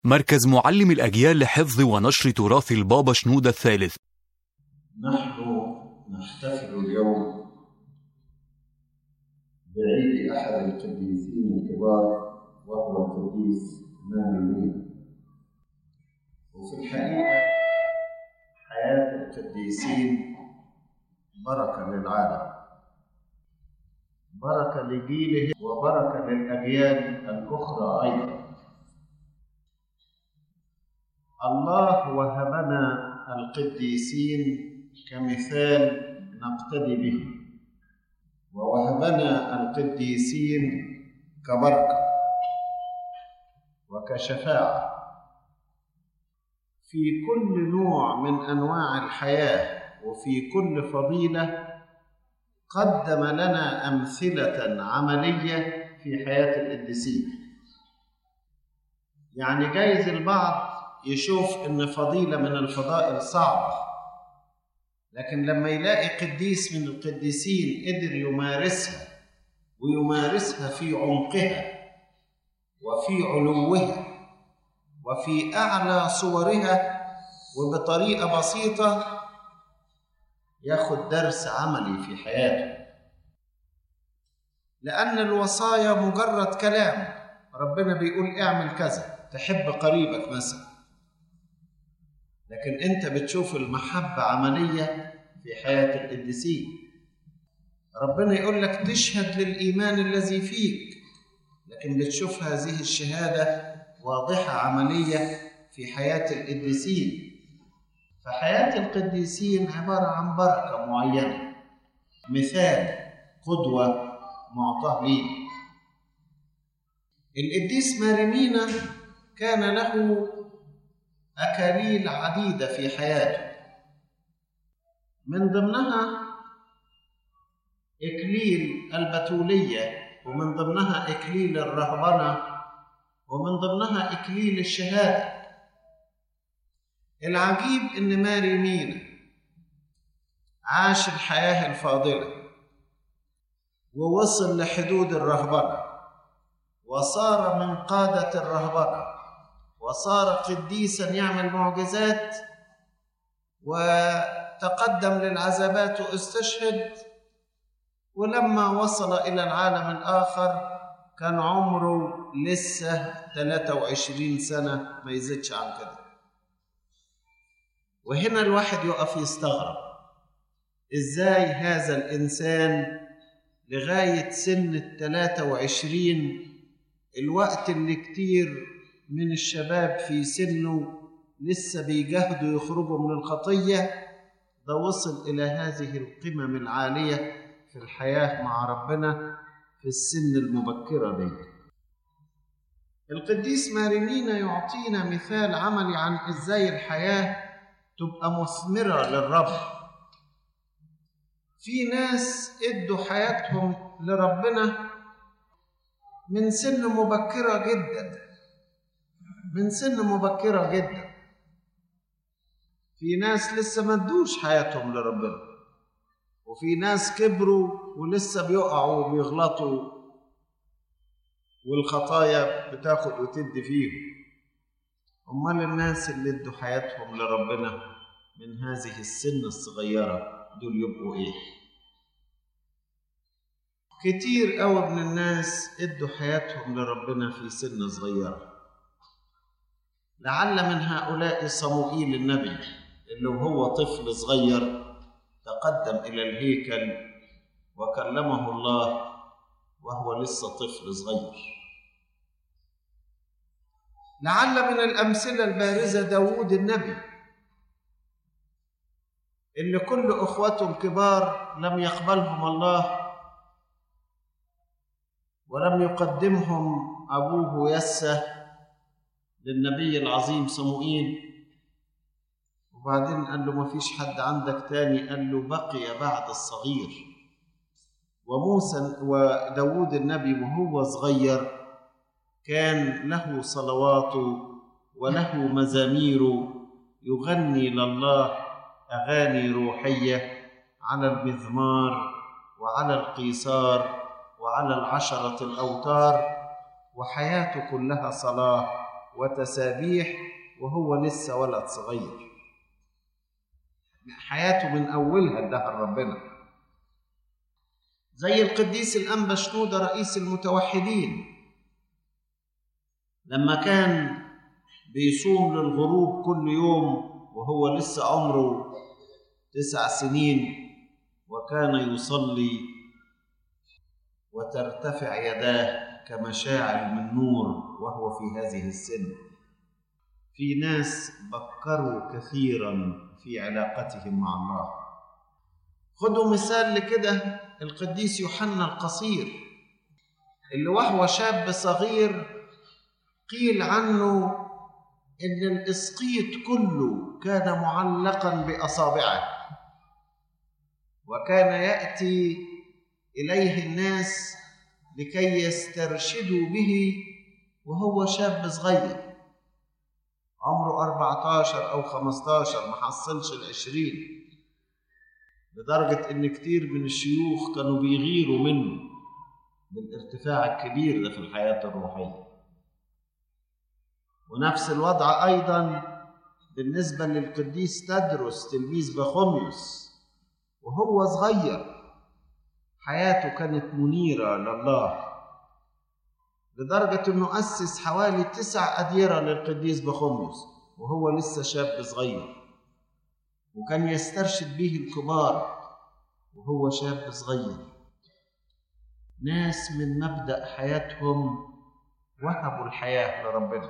مركز معلم الأجيال لحفظ ونشر تراث البابا شنودة الثالث نحن نحتفل اليوم بعيد أحد القديسين الكبار وهو القديس ماري وفي الحقيقة حياة القديسين بركة للعالم بركة لجيله وبركة للأجيال الأخرى أيضا الله وهبنا القديسين كمثال نقتدي به ووهبنا القديسين كبركة وكشفاعة في كل نوع من أنواع الحياة وفي كل فضيلة قدم لنا أمثلة عملية في حياة القديسين يعني جايز البعض يشوف ان فضيله من الفضائل صعبه لكن لما يلاقي قديس من القديسين قدر يمارسها ويمارسها في عمقها وفي علوها وفي اعلى صورها وبطريقه بسيطه ياخد درس عملي في حياته لان الوصايا مجرد كلام ربنا بيقول اعمل كذا تحب قريبك مثلا لكن انت بتشوف المحبة عملية في حياة القديسين ربنا يقول لك تشهد للإيمان الذي فيك لكن بتشوف هذه الشهادة واضحة عملية في حياة القديسين فحياة القديسين عبارة عن بركة معينة مثال قدوة معطاه ليه القديس ماريمينا كان له أكاليل عديدة في حياته من ضمنها إكليل البتولية ومن ضمنها إكليل الرهبنة ومن ضمنها إكليل الشهادة العجيب إن ماري مينا عاش الحياة الفاضلة ووصل لحدود الرهبنة وصار من قادة الرهبنة وصار قديسا يعمل معجزات وتقدم للعذابات واستشهد ولما وصل إلى العالم الآخر كان عمره لسه 23 سنة ما يزيدش عن كده وهنا الواحد يقف يستغرب ازاي هذا الإنسان لغاية سن ال 23 الوقت اللي كتير من الشباب في سنه لسه بيجاهدوا يخرجوا من الخطية ده وصل إلى هذه القمم العالية في الحياة مع ربنا في السن المبكرة دي القديس مارينينا يعطينا مثال عملي عن إزاي الحياة تبقى مثمرة للرب في ناس ادوا حياتهم لربنا من سن مبكرة جداً من سن مبكرة جدا في ناس لسه ما ادوش حياتهم لربنا وفي ناس كبروا ولسه بيقعوا وبيغلطوا والخطايا بتاخد وتدي فيهم امال الناس اللي ادوا حياتهم لربنا من هذه السن الصغيرة دول يبقوا ايه كتير قوي من الناس ادوا حياتهم لربنا في سن صغيره لعل من هؤلاء صموئيل النبي اللي وهو طفل صغير تقدم إلى الهيكل وكلمه الله وهو لسه طفل صغير لعل من الأمثلة البارزة داوود النبي اللي كل أخوته الكبار لم يقبلهم الله ولم يقدمهم أبوه يسه للنبي العظيم صموئيل وبعدين قال له ما فيش حد عندك تاني قال له بقي بعد الصغير وموسى وداود النبي وهو صغير كان له صلواته وله مزاميره يغني لله أغاني روحية على المزمار وعلى القيثار وعلى العشرة الأوتار وحياته كلها صلاة وتسابيح وهو لسه ولد صغير حياته من أولها ادها ربنا زي القديس الأنبا شنودة رئيس المتوحدين لما كان بيصوم للغروب كل يوم وهو لسه عمره تسع سنين وكان يصلي وترتفع يداه كمشاعل من نور وهو في هذه السن في ناس بكروا كثيرا في علاقتهم مع الله خدوا مثال لكده القديس يوحنا القصير اللي وهو شاب صغير قيل عنه ان الاسقيط كله كان معلقا باصابعه وكان ياتي اليه الناس لكي يسترشدوا به وهو شاب صغير عمره 14 أو 15 ما حصلش العشرين لدرجة إن كتير من الشيوخ كانوا بيغيروا منه بالارتفاع الكبير ده في الحياة الروحية ونفس الوضع أيضا بالنسبة للقديس تدرس تلميذ بخوميوس وهو صغير حياته كانت منيرة لله لدرجة أنه أسس حوالي تسع أديرة للقديس بخوميوس وهو لسه شاب صغير وكان يسترشد به الكبار وهو شاب صغير ناس من مبدأ حياتهم وهبوا الحياة لربنا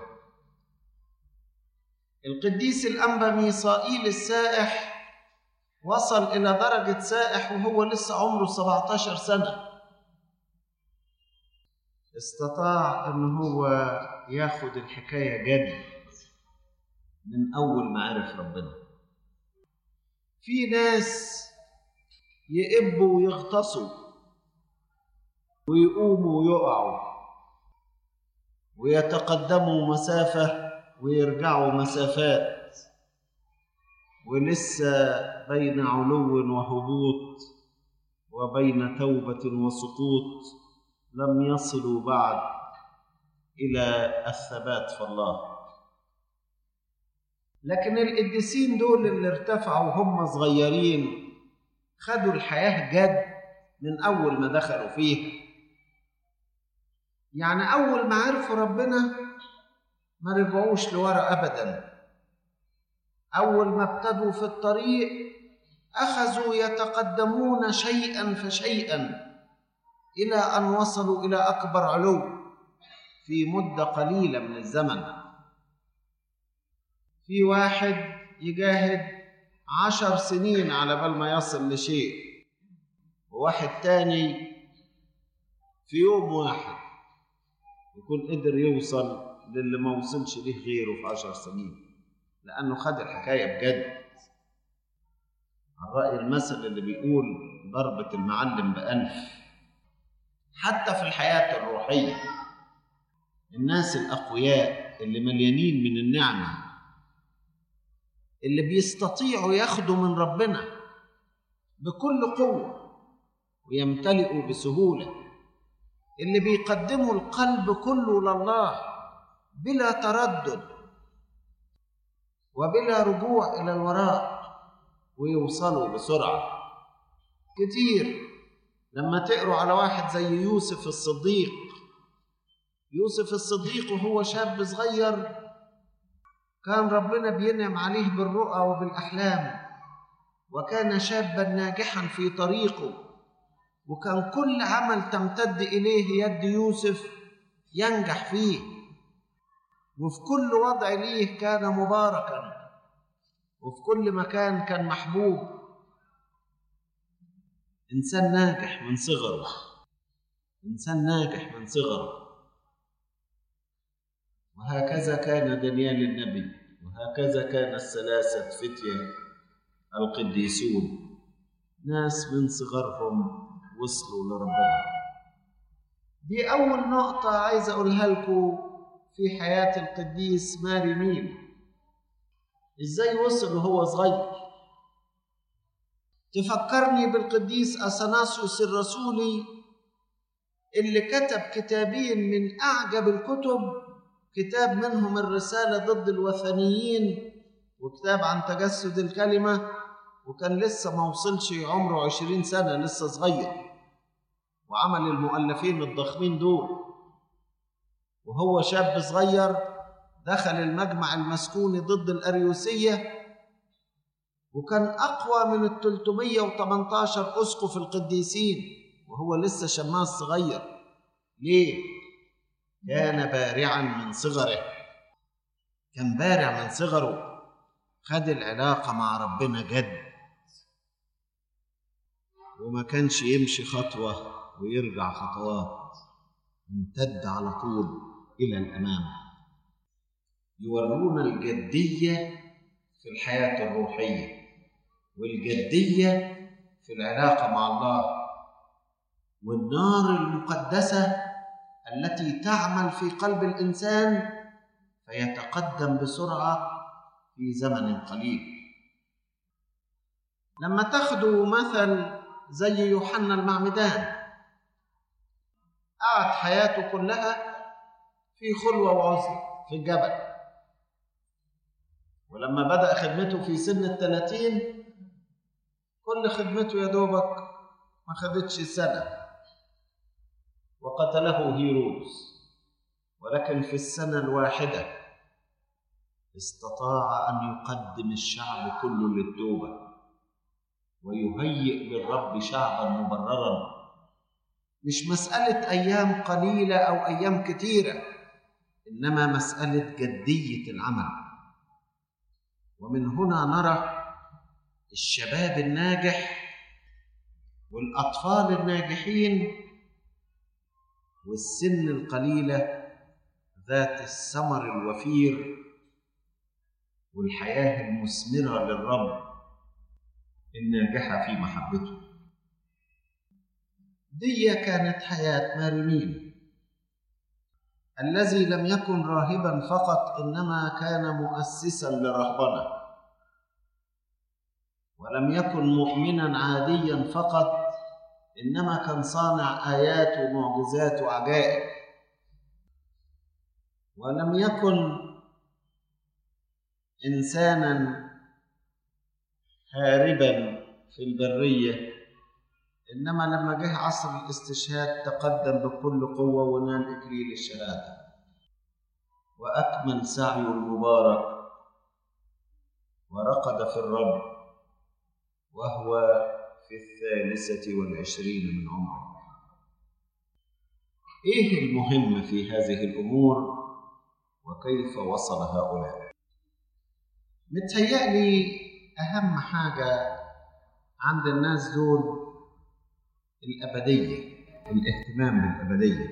القديس الأنبا ميصائيل السائح وصل إلى درجة سائح وهو لسه عمره 17 سنة استطاع ان هو ياخد الحكايه جد من اول ما عرف ربنا في ناس يئبوا ويغطسوا ويقوموا ويقعوا ويتقدموا مسافه ويرجعوا مسافات ولسه بين علو وهبوط وبين توبه وسقوط لم يصلوا بعد الى الثبات في الله لكن القديسين دول اللي ارتفعوا وهم صغيرين خدوا الحياه جد من اول ما دخلوا فيها يعني اول ما عرفوا ربنا ما رجعوش لورا ابدا اول ما ابتدوا في الطريق اخذوا يتقدمون شيئا فشيئا إلى أن وصلوا إلى أكبر علو في مدة قليلة من الزمن في واحد يجاهد عشر سنين على بال ما يصل لشيء وواحد تاني في يوم واحد يكون قدر يوصل للي ما وصلش ليه غيره في عشر سنين لأنه خد الحكاية بجد على رأي المثل اللي بيقول ضربة المعلم بأنف حتى في الحياة الروحية الناس الأقوياء اللي مليانين من النعمة اللي بيستطيعوا ياخدوا من ربنا بكل قوة ويمتلئوا بسهولة اللي بيقدموا القلب كله لله بلا تردد وبلا رجوع إلى الوراء ويوصلوا بسرعة كتير لما تقروا على واحد زي يوسف الصديق يوسف الصديق وهو شاب صغير كان ربنا بينعم عليه بالرؤى وبالأحلام وكان شابا ناجحا في طريقه وكان كل عمل تمتد إليه يد يوسف ينجح فيه وفي كل وضع ليه كان مباركا وفي كل مكان كان محبوب إنسان ناجح من صغره إنسان ناجح من صغره وهكذا كان دانيال النبي وهكذا كان الثلاثة فتية القديسون ناس من صغرهم وصلوا لربنا دي أول نقطة عايز أقولها لكم في حياة القديس ماري ميل إزاي وصل وهو صغير تفكرني بالقديس أثناسيوس الرسولي اللي كتب كتابين من أعجب الكتب كتاب منهم الرسالة ضد الوثنيين وكتاب عن تجسد الكلمة وكان لسه ما وصلش عمره عشرين سنة لسه صغير وعمل المؤلفين الضخمين دول وهو شاب صغير دخل المجمع المسكوني ضد الأريوسية وكان أقوى من ال 318 أسقف القديسين وهو لسه شماس صغير ليه؟ كان بارعا من صغره كان بارع من صغره خد العلاقة مع ربنا جد وما كانش يمشي خطوة ويرجع خطوات امتد على طول إلى الأمام يورونا الجدية في الحياة الروحية والجدية في العلاقة مع الله والنار المقدسة التي تعمل في قلب الإنسان فيتقدم بسرعة في زمن قليل لما تاخدوا مثل زي يوحنا المعمدان قعد حياته كلها في خلوة وعزلة في الجبل ولما بدأ خدمته في سن الثلاثين كل خدمته يا دوبك ما خدتش سنة وقتله هيرودس ولكن في السنة الواحدة استطاع أن يقدم الشعب كله للتوبة ويهيئ للرب شعبا مبررا مش مسألة أيام قليلة أو أيام كثيرة إنما مسألة جدية العمل ومن هنا نرى الشباب الناجح والأطفال الناجحين والسن القليلة ذات الثمر الوفير والحياة المثمرة للرب الناجحة في محبته دي كانت حياة مارمين الذي لم يكن راهبا فقط إنما كان مؤسسا لرهبنة ولم يكن مؤمنا عاديا فقط إنما كان صانع آيات ومعجزات وعجائب ولم يكن إنسانا هاربا في البرية إنما لما جه عصر الاستشهاد تقدم بكل قوة ونال إكليل الشهادة وأكمل سعيه المبارك ورقد في الرب وهو في الثالثة والعشرين من عمره إيه المهم في هذه الأمور وكيف وصل هؤلاء متهيألي أهم حاجة عند الناس دول الأبدية الاهتمام بالأبدية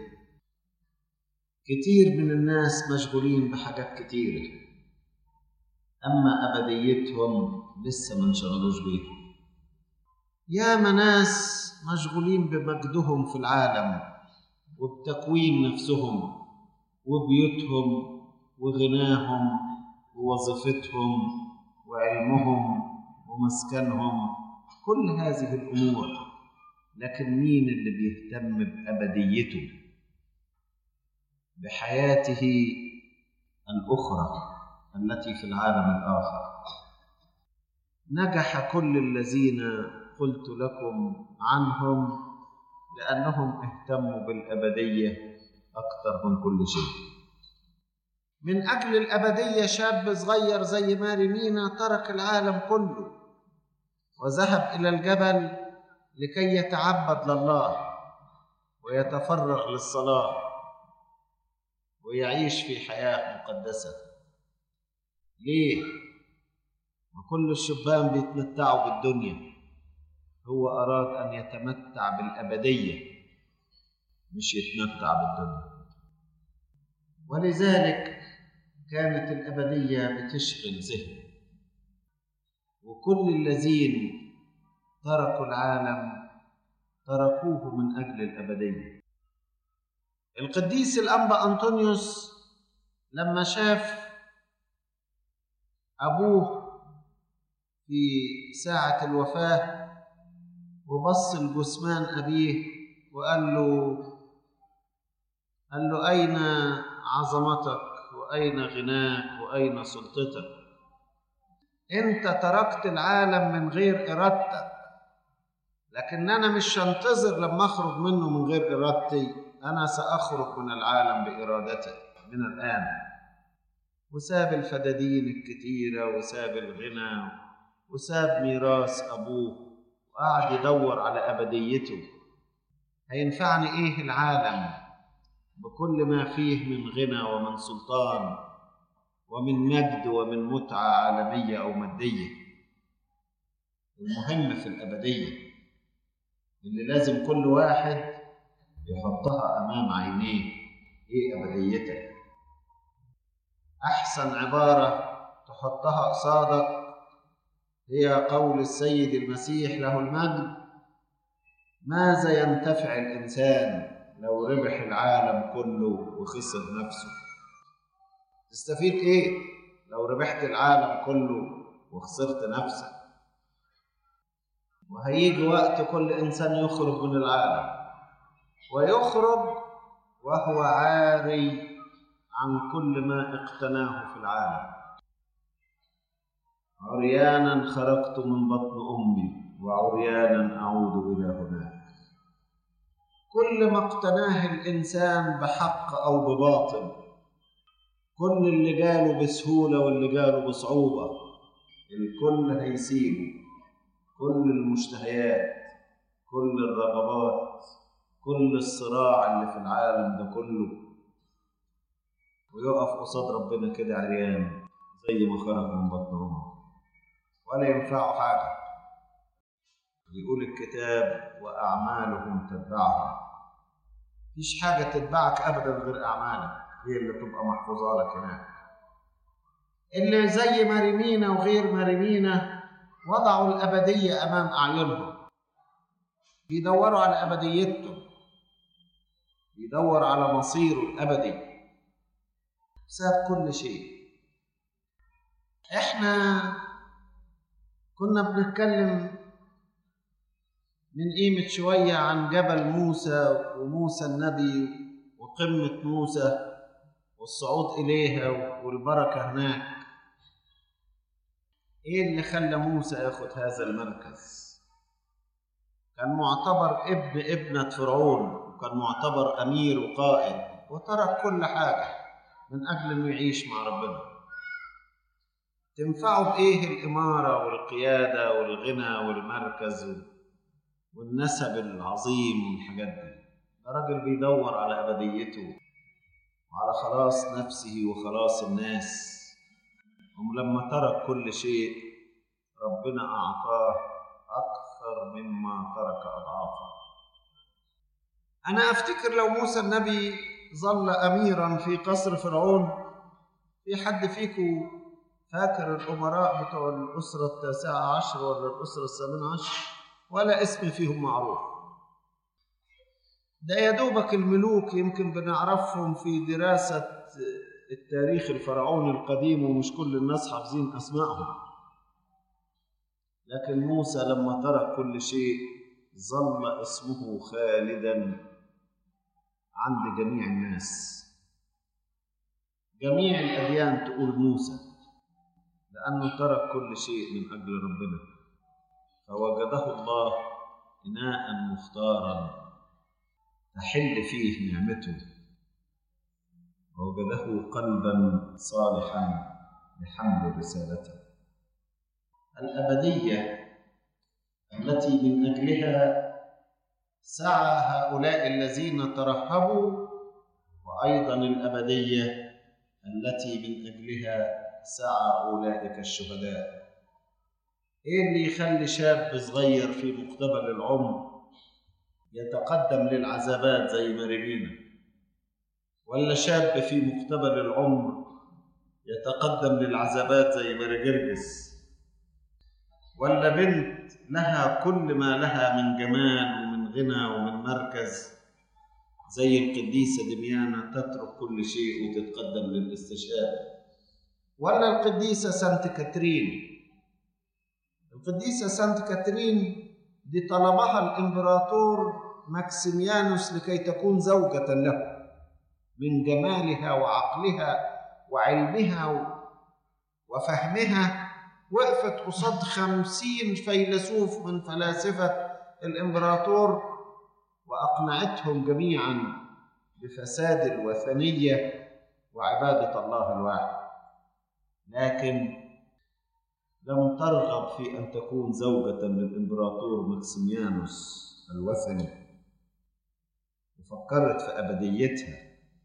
كتير من الناس مشغولين بحاجات كتيرة أما أبديتهم لسه ما انشغلوش بيها ياما ناس مشغولين بمجدهم في العالم وبتكوين نفسهم وبيوتهم وغناهم ووظيفتهم وعلمهم ومسكنهم كل هذه الامور لكن مين اللي بيهتم بابديته بحياته الاخرى التي في العالم الاخر نجح كل الذين قلت لكم عنهم لانهم اهتموا بالابديه اكثر من كل شيء من أجل الأبدية شاب صغير زي ماري مينا ترك العالم كله وذهب إلى الجبل لكي يتعبد لله ويتفرغ للصلاة ويعيش في حياة مقدسة ليه؟ وكل الشبان بيتمتعوا بالدنيا هو أراد أن يتمتع بالأبدية مش يتمتع بالدنيا ولذلك كانت الأبدية بتشغل ذهنه وكل الذين تركوا العالم تركوه من أجل الأبدية القديس الأنبا أنطونيوس لما شاف أبوه في ساعة الوفاة وبص لجثمان أبيه وقال له قال له أين عظمتك وأين غناك وأين سلطتك أنت تركت العالم من غير إرادتك لكن أنا مش هنتظر لما أخرج منه من غير إرادتي أنا سأخرج من العالم بإرادتي من الآن وساب الفدادين الكتيرة وساب الغنى وساب ميراث أبوه وقعد يدور على أبديته هينفعني إيه العالم بكل ما فيه من غنى ومن سلطان ومن مجد ومن متعة عالمية أو مادية المهم في الأبدية اللي لازم كل واحد يحطها أمام عينيه إيه أبديتك أحسن عبارة تحطها قصادك هي قول السيد المسيح له المجد ماذا ينتفع الإنسان لو ربح العالم كله وخسر نفسه تستفيد إيه لو ربحت العالم كله وخسرت نفسك وهيجي وقت كل إنسان يخرج من العالم ويخرج وهو عاري عن كل ما اقتناه في العالم عريانا خرجت من بطن امي وعريانا اعود الى هناك كل ما اقتناه الانسان بحق او بباطل كل اللي جاله بسهوله واللي جاله بصعوبه الكل هيسيبه كل المشتهيات كل الرغبات كل الصراع اللي في العالم ده كله ويقف قصاد ربنا كده عريان زي ما خرج من بطن امه ولا ينفعه حاجه يقول الكتاب واعمالهم تتبعهم مفيش حاجه تتبعك ابدا غير اعمالك هي اللي تبقى محفوظه لك هناك اللي زي مريمينا وغير مريمينا وضعوا الابديه امام اعينهم بيدوروا على ابديتهم بيدور على مصيره الابدي ساب كل شيء احنا كنا بنتكلم من قيمة شوية عن جبل موسى وموسى النبي وقمة موسى والصعود إليها والبركة هناك إيه اللي خلى موسى ياخد هذا المركز كان معتبر ابن ابنة فرعون وكان معتبر أمير وقائد وترك كل حاجة من أجل إنه يعيش مع ربنا تنفعه بإيه الإمارة والقيادة والغنى والمركز والنسب العظيم والحاجات دي ده راجل بيدور على أبديته وعلى خلاص نفسه وخلاص الناس ولما ترك كل شيء ربنا أعطاه أكثر مما ترك أضعافا أنا أفتكر لو موسى النبي ظل أميرا في قصر فرعون في حد فيكم فاكر الأمراء بتوع الأسرة التاسعة عشر ولا الأسرة الثامنة عشر ولا اسم فيهم معروف ده يا دوبك الملوك يمكن بنعرفهم في دراسة التاريخ الفرعوني القديم ومش كل الناس حافظين أسمائهم لكن موسى لما ترك كل شيء ظل اسمه خالدا عند جميع الناس جميع الأديان تقول موسى لأنه ترك كل شيء من أجل ربنا فوجده الله إناء مختارا تحل فيه نعمته ووجده قلبا صالحا لحمل رسالته الأبدية التي من أجلها سعى هؤلاء الذين ترهبوا وأيضا الأبدية التي من أجلها سعى أولئك الشهداء إيه اللي يخلي شاب صغير في مقتبل العمر يتقدم للعذابات زي مريمينا ولا شاب في مقتبل العمر يتقدم للعذابات زي مرجرجس ولا بنت لها كل ما لها من جمال ومن غنى ومن مركز زي القديسة دميانة تترك كل شيء وتتقدم للاستشهاد ولا القديسة سانت كاترين القديسة سانت كاترين دي طلبها الإمبراطور ماكسيميانوس لكي تكون زوجة له من جمالها وعقلها وعلمها وفهمها وقفت قصاد خمسين فيلسوف من فلاسفة الإمبراطور وأقنعتهم جميعا بفساد الوثنية وعبادة الله الواحد لكن لم ترغب في أن تكون زوجة للإمبراطور مكسيميانوس الوثني وفكرت في أبديتها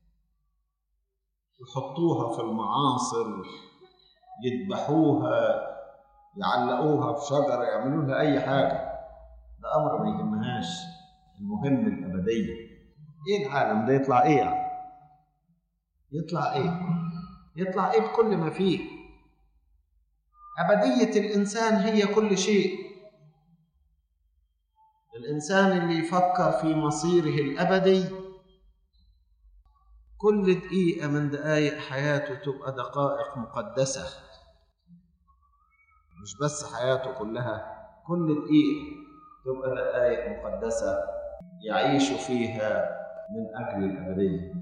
يحطوها في المعاصر يذبحوها يعلقوها في شجرة يعملوا لها أي حاجة ده أمر ما يهمهاش المهم الأبدية إيه العالم ده يطلع إيه يعني؟ يطلع إيه؟ يطلع إيه بكل ما فيه؟ أبدية الإنسان هي كل شيء الإنسان اللي يفكر في مصيره الأبدي كل دقيقة من دقائق حياته تبقى دقائق مقدسة مش بس حياته كلها كل دقيقة تبقى دقائق مقدسة يعيش فيها من أجل الأبدية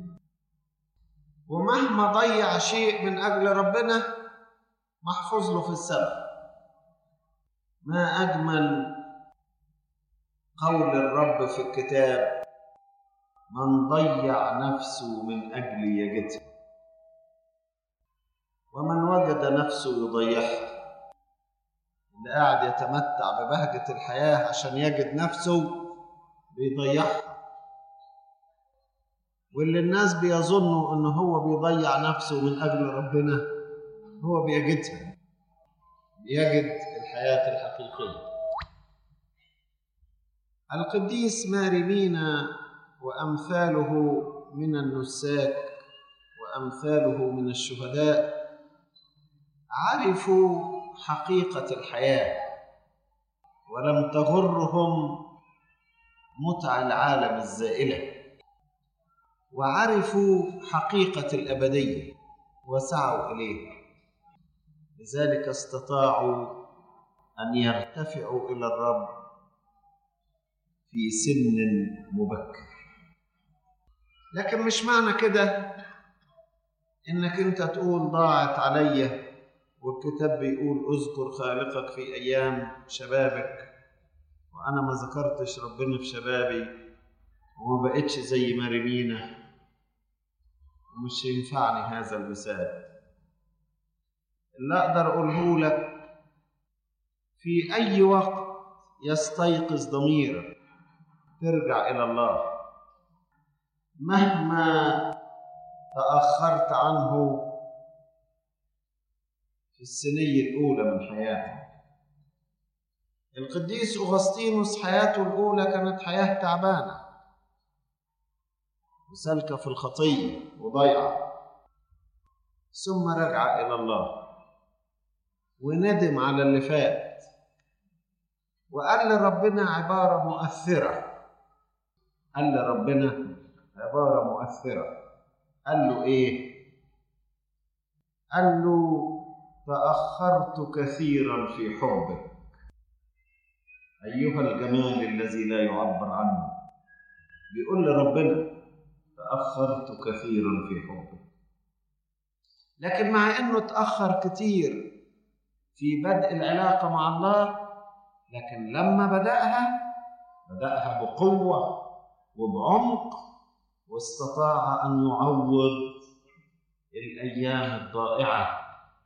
ومهما ضيع شيء من أجل ربنا محفوظ له في السماء ما أجمل قول الرب في الكتاب من ضيع نفسه من أجل يجدها ومن وجد نفسه يضيعها اللي قاعد يتمتع ببهجة الحياة عشان يجد نفسه بيضيعها واللي الناس بيظنوا ان هو بيضيع نفسه من اجل ربنا هو بيجدها بيجد الحياة الحقيقية القديس ماري مينا وأمثاله من النساك وأمثاله من الشهداء عرفوا حقيقة الحياة ولم تغرهم متع العالم الزائلة وعرفوا حقيقة الأبدية وسعوا إليها لذلك استطاعوا أن يرتفعوا إلى الرب في سن مبكر لكن مش معنى كده انك انت تقول ضاعت عليا والكتاب بيقول اذكر خالقك في ايام شبابك وانا ما ذكرتش ربنا في شبابي وما بقتش زي مارينينا ومش ينفعني هذا المثال اللي اقدر اقوله لك في اي وقت يستيقظ ضميرك ترجع الى الله مهما تاخرت عنه في السنيه الاولى من حياتك القديس اغسطينوس حياته الاولى كانت حياه تعبانه وسالكه في الخطيه وضيعه ثم رجع الى الله وندم على اللي فات وقال لربنا عباره مؤثره قال لربنا عباره مؤثره قال له ايه قال له تاخرت كثيرا في حبك ايها الجمال الذي لا يعبر عنه بيقول لربنا تاخرت كثيرا في حبك لكن مع انه تاخر كتير في بدء العلاقه مع الله لكن لما بداها بداها بقوه وبعمق واستطاع ان يعوض الايام الضائعه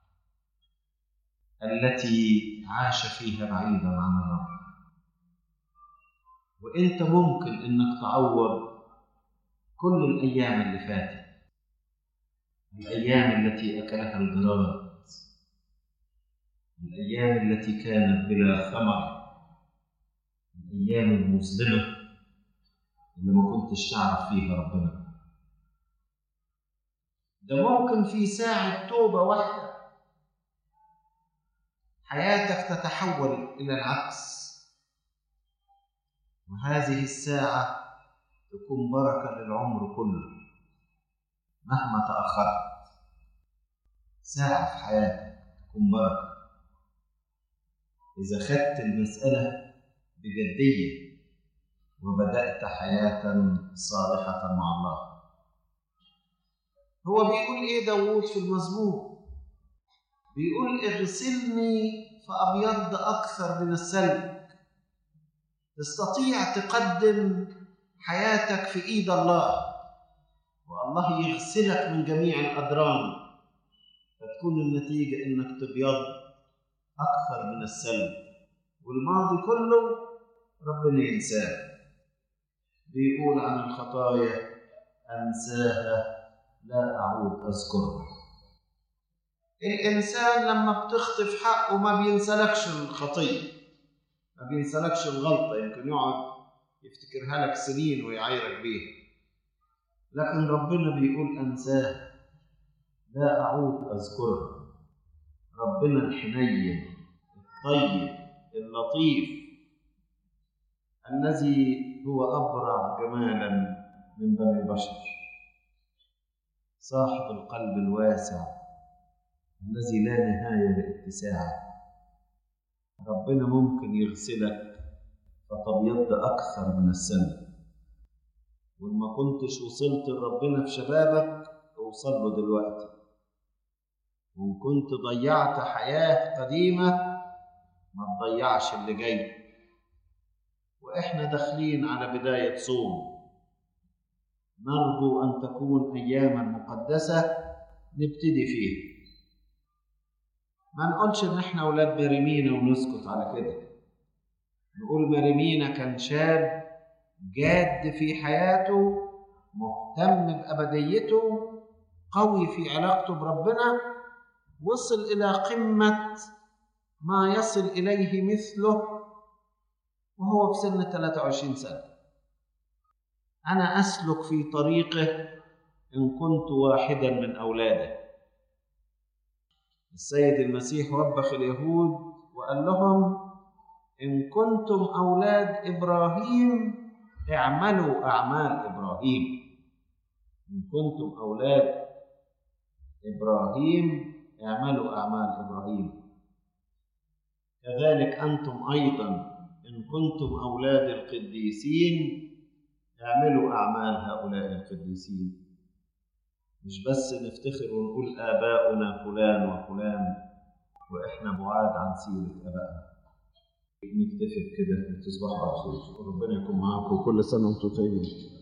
التي عاش فيها بعيدا عن الرب وانت ممكن انك تعوض كل الايام اللي فاتت الايام التي اكلها الجراد الايام التي كانت بلا ثمر الايام المظلمه اللي ما كنتش تعرف فيها ربنا ده ممكن في ساعة توبة واحدة حياتك تتحول إلى العكس وهذه الساعة تكون بركة للعمر كله مهما تأخرت ساعة في حياتك تكون بركة إذا خدت المسألة بجدية وبدأت حياة صالحة مع الله هو بيقول ايه داوود في المزمور بيقول اغسلني فابيض اكثر من السلب تستطيع تقدم حياتك في ايد الله والله يغسلك من جميع الادران فتكون النتيجه انك تبيض اكثر من السلب والماضي كله ربنا ينساه بيقول عن الخطايا انساها لا اعود اذكرها الانسان لما بتخطف حقه ما بينسلكش الخطيه ما بينسلكش الغلطه يمكن يقعد يفتكرها لك سنين ويعايرك بيها لكن ربنا بيقول انساها لا اعود اذكرها ربنا الحنين الطيب اللطيف الذي هو ابرع جمالا من بني البشر صاحب القلب الواسع الذي لا نهايه لاتساعه ربنا ممكن يغسلك فتبيض اكثر من السنه وما كنتش وصلت لربنا في شبابك اوصل له دلوقتي وان كنت ضيعت حياه قديمه ما تضيعش اللي جاي واحنا داخلين على بدايه صوم نرجو ان تكون اياما مقدسه نبتدي فيها ما نقولش ان احنا اولاد مريمينا ونسكت على كده نقول مريمينا كان شاب جاد في حياته مهتم بابديته قوي في علاقته بربنا وصل الى قمه ما يصل اليه مثله وهو في سن 23 سنه انا اسلك في طريقه ان كنت واحدا من اولاده السيد المسيح وبخ اليهود وقال لهم ان كنتم اولاد ابراهيم اعملوا اعمال ابراهيم ان كنتم اولاد ابراهيم اعملوا اعمال ابراهيم كذلك انتم ايضا ان كنتم اولاد القديسين اعملوا اعمال هؤلاء القديسين مش بس نفتخر ونقول آباؤنا فلان وفلان وإحنا بعاد عن سيرة آبائنا نكتفي بكده وتصبحوا على خير وربنا يكون معاكم كل سنة وأنتم طيبين